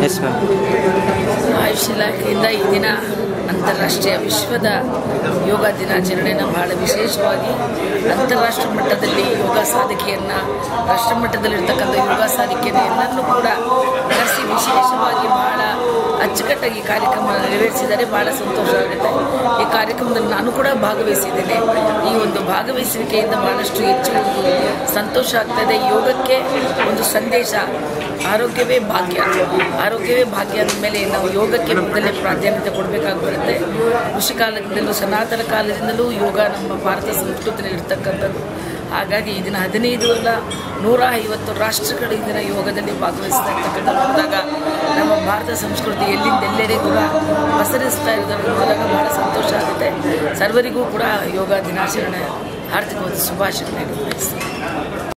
yes ma'am AYUSH ಇಲಾಖೆಯಿಂದ ಈ ದಿನ ಅಂತಾರಾಷ್ಟ್ರೀಯ ವಿಶ್ವದ ಯೋಗ ದಿನಾಚರಣೆಯನ್ನು ಬಹಳ ವಿಶೇಷವಾಗಿ ಅಂತಾರಾಷ್ಟ್ರ ಮಟ್ಟದಲ್ಲಿ ಯೋಗ ಸಾಧಕಿಯನ್ನು ರಾಷ್ಟ್ರ ಮಟ್ಟದಲ್ಲಿರ್ತಕ್ಕಂಥ ಯೋಗ ಸಾಧಕಿಯನ್ನು ಎಲ್ಲರನ್ನೂ ಕೂಡ ಕರೆಸಿ ವಿಶೇಷವಾಗಿ ಬಹಳ ಅಚ್ಚುಕಟ್ಟಾಗಿ ಈ ಕಾರ್ಯಕ್ರಮ ನೆರವೇರಿಸಿದರೆ ಬಹಳ ಸಂತೋಷ ಆಗುತ್ತೆ ಈ ಕಾರ್ಯಕ್ರಮದಲ್ಲಿ ನಾನು ಕೂಡ ಭಾಗವಹಿಸಿದ್ದೇನೆ ಈ ಒಂದು ಭಾಗವಹಿಸುವಿಕೆಯಿಂದ ಬಹಳಷ್ಟು ಹೆಚ್ಚು ಒಂದು ಸಂತೋಷ ಆಗ್ತದೆ ಯೋಗಕ್ಕೆ ಒಂದು ಸಂದೇಶ ಆರೋಗ್ಯವೇ ಭಾಗ್ಯ ಆರೋಗ್ಯವೇ ಭಾಗ್ಯ ಅಂದಮೇಲೆ ನಾವು ಯೋಗಕ್ಕೆ ಮೊದಲೇ ಪ್ರಾಧಾನ್ಯತೆ ಕೊಡಬೇಕಾಗಿ ಬರುತ್ತೆ ಋಷಿ ಕಾಲದಿಂದಲೂ ಸನಾತನ ಕಾಲದಿಂದಲೂ ಯೋಗ ನಮ್ಮ ಭಾರತ ಸಂಸ್ಕೃತಿಯಲ್ಲಿ ಇರ್ತಕ್ಕಂಥದ್ದು ಹಾಗಾಗಿ ಈ ದಿನ ಹದಿನೈದು ಅಲ್ಲ ನೂರ ಐವತ್ತು ರಾಷ್ಟ್ರಗಳು ಈ ದಿನ ಯೋಗದಲ್ಲಿ ಭಾಗವಹಿಸ್ತಾ ಇರ್ತಕ್ಕಂಥ ನೋಡಿದಾಗ ನಮ್ಮ ಭಾರತ ಸಂಸ್ಕೃತಿ ಎಲ್ಲಿಂದ ಎಲ್ಲೆಡೆ ಕೂಡ ಪಸರಿಸ್ತಾ ಇರೋದನ್ನು ನೋಡಿದಾಗ ಬಹಳ ಸಂತೋಷ ಆಗುತ್ತೆ ಸರ್ವರಿಗೂ ಕೂಡ ಯೋಗ ದಿನಾಚರಣೆ ಹಾರ್ದಿಕವಾದ ಶುಭಾಶಯ ನೀಡಿ ಬಯಸ್ತೇನೆ